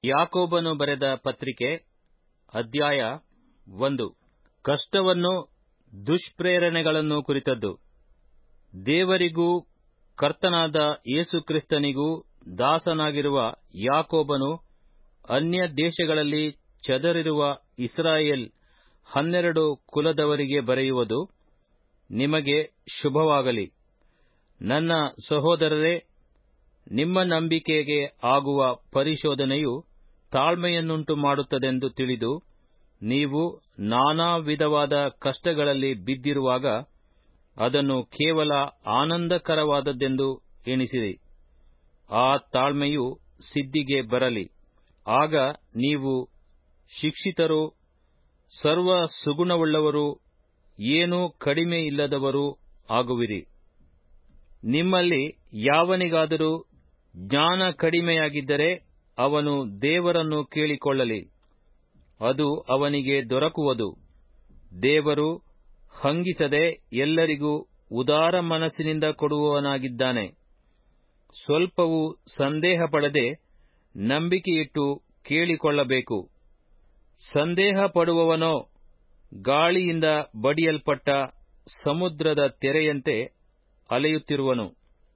ಯಾಕೋಬನು ಬರೆದ ಪತ್ರಿಕೆ ಅಧ್ಯಾಯ ಒಂದು ಕಷ್ಟವನ್ನು ದುಷ್ಪ್ರೇರಣೆಗಳನ್ನು ಕುರಿತದ್ದು ದೇವರಿಗೂ ಕರ್ತನಾದ ಯೇಸುಕ್ರಿಸ್ತನಿಗೂ ದಾಸನಾಗಿರುವ ಯಾಕೋಬನು ಅನ್ಯ ದೇಶಗಳಲ್ಲಿ ಚದರಿರುವ ಇಸ್ರಾಯೇಲ್ ಹನ್ನೆರಡು ಕುಲದವರಿಗೆ ಬರೆಯುವುದು ನಿಮಗೆ ಶುಭವಾಗಲಿ ನನ್ನ ಸಹೋದರರೇ ನಿಮ್ಮ ನಂಬಿಕೆಗೆ ಆಗುವ ಪರಿಶೋಧನೆಯು ತಾಳ್ಮೆಯನ್ನುಂಟು ಮಾಡುತ್ತದೆಂದು ತಿಳಿದು ನೀವು ನಾನಾ ವಿಧವಾದ ಕಷ್ಟಗಳಲ್ಲಿ ಬಿದ್ದಿರುವಾಗ ಅದನ್ನು ಕೇವಲ ಆನಂದಕರವಾದದ್ದೆಂದು ಎಣಿಸಿರಿ ಆ ತಾಳ್ಮೆಯು ಸಿದ್ಧಿಗೆ ಬರಲಿ ಆಗ ನೀವು ಶಿಕ್ಷಿತರೂ ಸರ್ವ ಸುಗುಣವುಳ್ಳವರೂ ಏನೂ ಕಡಿಮೆಯಿಲ್ಲದವರೂ ಆಗುವಿರಿ ನಿಮ್ಮಲ್ಲಿ ಯಾವನಿಗಾದರೂ ಜ್ಞಾನ ಕಡಿಮೆಯಾಗಿದ್ದರೆ ಅವನು ದೇವರನ್ನು ಕೇಳಿಕೊಳ್ಳಲಿ ಅದು ಅವನಿಗೆ ದೊರಕುವುದು ದೇವರು ಹಂಗಿಸದೆ ಎಲ್ಲರಿಗೂ ಉದಾರ ಮನಸ್ಸಿನಿಂದ ಕೊಡುವವನಾಗಿದ್ದಾನೆ ಸ್ವಲ್ಪವೂ ಸಂದೇಹಪಡದೆ ನಂಬಿಕೆಯಿಟ್ಟು ಕೇಳಿಕೊಳ್ಳಬೇಕು ಸಂದೇಹಪಡುವವನೋ ಗಾಳಿಯಿಂದ ಬಡಿಯಲ್ಪಟ್ಟ ಸಮುದ್ರದ ತೆರೆಯಂತೆ ಅಲೆಯುತ್ತಿರುವನು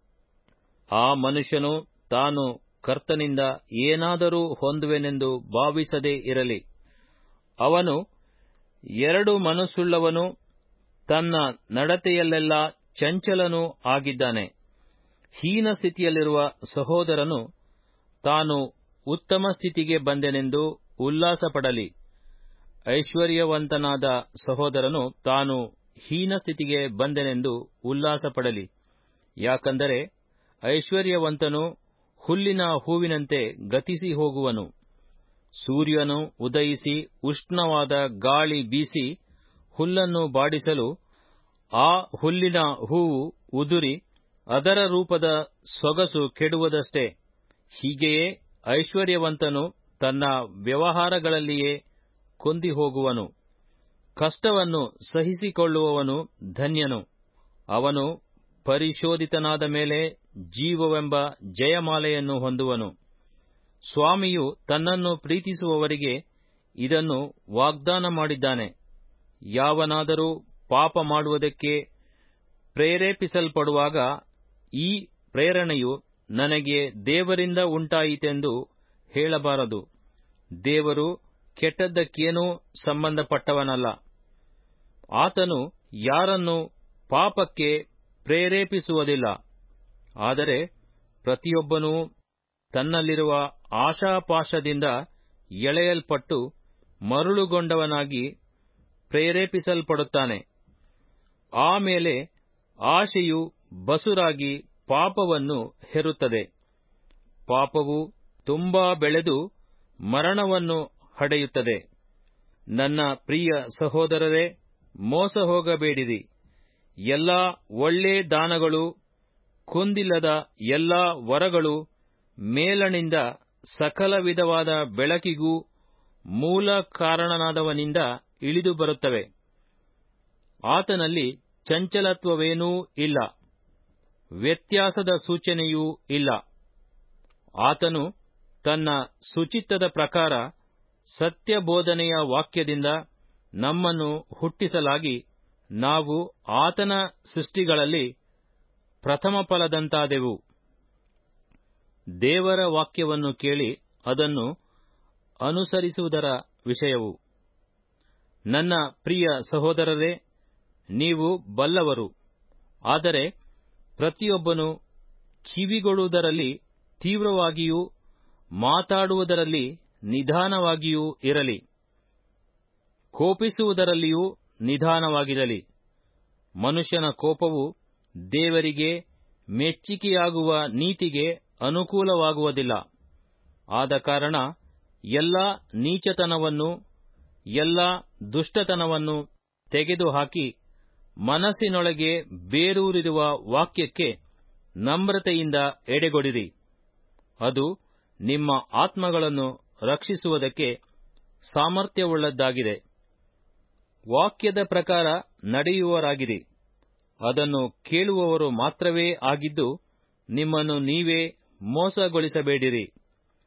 ಆ ಮನುಷ್ಯನು ತಾನು ಕರ್ತನಿಂದ ಏನಾದರೂ ಹೊಂದುವೆನೆಂದು ಭಾವಿಸದೇ ಇರಲಿ ಅವನು ಎರಡು ಮನಸ್ಸುಳ್ಳವನು ತನ್ನ ನಡತೆಯಲ್ಲೆಲ್ಲ ಚಂಚಲನೂ ಆಗಿದ್ದಾನೆ ಹೀನ ಸ್ಥಿತಿಯಲ್ಲಿರುವ ಸಹೋದರನು ತಾನು ಉತ್ತಮ ಸ್ಥಿತಿಗೆ ಬಂದೆನೆಂದು ಉಲ್ಲಾಸಪಡಲಿ ಐಶ್ವರ್ಯವಂತನಾದ ಸಹೋದರನು ತಾನು ಹೀನ ಸ್ಥಿತಿಗೆ ಬಂದೆನೆಂದು ಉಲ್ಲಾಸಪಡಲಿ ಯಾಕಂದರೆ ಐಶ್ವರ್ಯವಂತನು ಹುಲ್ಲಿನ ಹೂವಿನಂತೆ ಗತಿಸಿ ಹೋಗುವನು ಸೂರ್ಯನು ಉದಯಿಸಿ ಉಷ್ಣವಾದ ಗಾಳಿ ಬೀಸಿ ಹುಲ್ಲನ್ನು ಬಾಡಿಸಲು ಆ ಹುಲ್ಲಿನ ಹೂವು ಉದುರಿ ಅದರ ರೂಪದ ಸೊಗಸು ಕೆಡುವುದಷ್ಟೇ ಹೀಗೆಯೇ ಐಶ್ವರ್ಯವಂತನು ತನ್ನ ವ್ಯವಹಾರಗಳಲ್ಲಿಯೇ ಕೊಂದಿ ಹೋಗುವನು ಕಷ್ಟವನ್ನು ಸಹಿಸಿಕೊಳ್ಳುವವನು ಧನ್ಯನು ಅವನು ಪರಿಶೋಧಿತನಾದ ಮೇಲೆ ಜೀವವೆಂಬ ಜಯಮಾಲೆಯನ್ನು ಹೊಂದುವನು ಸ್ವಾಮಿಯು ತನ್ನನ್ನು ಪ್ರೀತಿಸುವವರಿಗೆ ಇದನ್ನು ವಾಗ್ದಾನ ಮಾಡಿದ್ದಾನೆ ಯಾವನಾದರೂ ಪಾಪ ಮಾಡುವುದಕ್ಕೆ ಪ್ರೇರೇಪಿಸಲ್ಪಡುವಾಗ ಈ ಪ್ರೇರಣೆಯು ನನಗೆ ದೇವರಿಂದ ಉಂಟಾಯಿತೆಂದು ಹೇಳಬಾರದು ದೇವರು ಕೆಟ್ಟದ್ದಕ್ಕೇನೂ ಸಂಬಂಧಪಟ್ಟವನಲ್ಲ ಆತನು ಯಾರನ್ನು ಪಾಪಕ್ಕೆ ಪ್ರೇರೇಪಿಸುವುದಿಲ್ಲ ಆದರೆ ಪ್ರತಿಯೊಬ್ಬನೂ ತನ್ನಲ್ಲಿರುವ ಆಶಾಪಾಶದಿಂದ ಎಳೆಯಲ್ಪಟ್ಟು ಮರುಳುಗೊಂಡವನಾಗಿ ಪ್ರೇರೇಪಿಸಲ್ಪಡುತ್ತಾನೆ ಆಮೇಲೆ ಆಶೆಯು ಬಸುರಾಗಿ ಪಾಪವನ್ನು ಹೆರುತ್ತದೆ ಪಾಪವು ತುಂಬಾ ಬೆಳೆದು ಮರಣವನ್ನು ಹಡೆಯುತ್ತದೆ ನನ್ನ ಪ್ರಿಯ ಸಹೋದರರೇ ಮೋಸ ಹೋಗಬೇಡಿರಿ ಎಲ್ಲಾ ಒಳ್ಳೆ ದಾನಗಳು ಕುಂದಿಲ್ಲದ ಎಲ್ಲಾ ವರಗಳು ಮೇಲಣಿಂದ ಸಕಲ ವಿಧವಾದ ಬೆಳಕಿಗೂ ಮೂಲ ಕಾರಣನಾದವನಿಂದ ಇಳಿದು ಬರುತ್ತವೆ ಆತನಲ್ಲಿ ಚಂಚಲತ್ವವೇನೂ ಇಲ್ಲ ವ್ಯತ್ಯಾಸದ ಸೂಚನೆಯೂ ಇಲ್ಲ ಆತನು ತನ್ನ ಸುಚಿತ್ತದ ಪ್ರಕಾರ ಸತ್ಯಬೋಧನೆಯ ವಾಕ್ಯದಿಂದ ನಮ್ಮನ್ನು ಹುಟ್ಟಿಸಲಾಗಿ ನಾವು ಆತನ ಸೃಷ್ಟಿಗಳಲ್ಲಿ ಪ್ರಥಮ ಫಲದಂತಾದೆವು ದೇವರ ವಾಕ್ಯವನ್ನು ಕೇಳಿ ಅದನ್ನು ಅನುಸರಿಸುವುದರ ವಿಷಯವು ನನ್ನ ಪ್ರಿಯ ಸಹೋದರರೇ ನೀವು ಬಲ್ಲವರು ಆದರೆ ಪ್ರತಿಯೊಬ್ಬನು ಕಿವಿಗೊಡುವುದರಲ್ಲಿ ತೀವ್ರವಾಗಿಯೂ ಮಾತಾಡುವುದರಲ್ಲಿ ನಿಧಾನವಾಗಿಯೂ ಇರಲಿ ಕೋಪಿಸುವುದರಲ್ಲಿಯೂ ನಿಧಾನವಾಗಿರಲಿ ಮನುಷ್ಯನ ಕೋಪವು ದೇವರಿಗೆ ಮೆಚ್ಚಿಕೆಯಾಗುವ ನೀತಿಗೆ ಅನುಕೂಲವಾಗುವುದಿಲ್ಲ ಆದ ಕಾರಣ ಎಲ್ಲ ನೀಚತನವನ್ನು ಎಲ್ಲ ದುಷ್ಟತನವನ್ನು ತೆಗೆದುಹಾಕಿ ಮನಸ್ಸಿನೊಳಗೆ ಬೇರೂರಿರುವ ವಾಕ್ಯಕ್ಕೆ ನಮ್ರತೆಯಿಂದ ಎಡೆಗೊಡಿರಿ ಅದು ನಿಮ್ಮ ಆತ್ಮಗಳನ್ನು ರಕ್ಷಿಸುವುದಕ್ಕೆ ಸಾಮರ್ಥ್ಯವುಳ್ಳದ್ದಾಗಿದೆ ವಾಕ್ಯದ ಪ್ರಕಾರ ನಡೆಯುವರಾಗಿರಿ ಅದನ್ನು ಕೇಳುವವರು ಮಾತ್ರವೇ ಆಗಿದ್ದು ನಿಮ್ಮನ್ನು ನೀವೇ ಮೋಸಗೊಳಿಸಬೇಡಿರಿ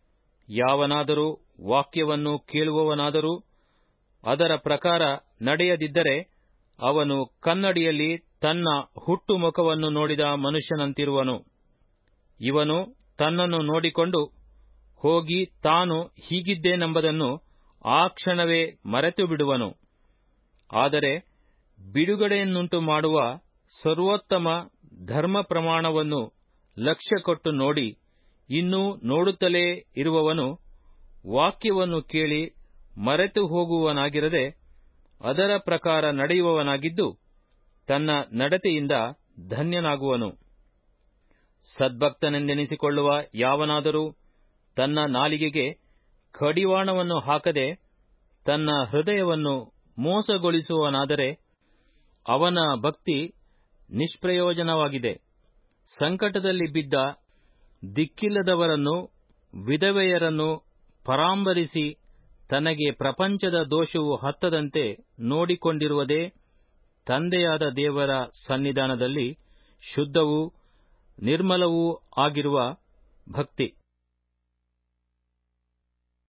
ಯಾವನಾದರೂ ವಾಕ್ಯವನ್ನು ಕೇಳುವವನಾದರೂ ಅದರ ಪ್ರಕಾರ ನಡೆಯದಿದ್ದರೆ ಅವನು ಕನ್ನಡಿಯಲ್ಲಿ ತನ್ನ ಹುಟ್ಟು ಮುಖವನ್ನು ನೋಡಿದ ಮನುಷ್ಯನಂತಿರುವನು ಇವನು ತನ್ನನ್ನು ನೋಡಿಕೊಂಡು ಹೋಗಿ ತಾನು ಹೀಗಿದ್ದೇನೆಂಬುದನ್ನು ಆ ಕ್ಷಣವೇ ಮರೆತು ಬಿಡುವನು ಆದರೆ ಬಿಡುಗಡೆಯನ್ನುಂಟು ಮಾಡುವ ಸರ್ವೋತ್ತಮ ಧರ್ಮ ಪ್ರಮಾಣವನ್ನು ಲಕ್ಷ್ಯ ಕೊಟ್ಟು ನೋಡಿ ಇನ್ನೂ ನೋಡುತ್ತಲೇ ಇರುವವನು ವಾಕ್ಯವನ್ನು ಕೇಳಿ ಮರೆತು ಹೋಗುವವನಾಗಿರದೆ ಅದರ ಪ್ರಕಾರ ನಡೆಯುವವನಾಗಿದ್ದು ತನ್ನ ನಡತೆಯಿಂದ ಧನ್ಯನಾಗುವನು ಸದ್ಭಕ್ತನೆಂದೆನಿಸಿಕೊಳ್ಳುವ ಯಾವನಾದರೂ ತನ್ನ ನಾಲಿಗೆಗೆ ಕಡಿವಾಣವನ್ನು ಹಾಕದೆ ತನ್ನ ಹೃದಯವನ್ನು ಮೋಸಗೊಳಿಸುವವನಾದರೆ ಅವನ ಭಕ್ತಿ ನಿಷ್ಪ್ರಯೋಜನವಾಗಿದೆ ಸಂಕಟದಲ್ಲಿ ಬಿದ್ದ ದಿಕ್ಕಿಲ್ಲದವರನ್ನು ವಿಧವೆಯರನ್ನು ಪರಾಂಬರಿಸಿ ತನಗೆ ಪ್ರಪಂಚದ ದೋಷವು ಹತ್ತದಂತೆ ನೋಡಿಕೊಂಡಿರುವುದೇ ತಂದೆಯಾದ ದೇವರ ಸನ್ನಿಧಾನದಲ್ಲಿ ಶುದ್ಧವೂ ನಿರ್ಮಲವೂ ಆಗಿರುವ ಭಕ್ತಿ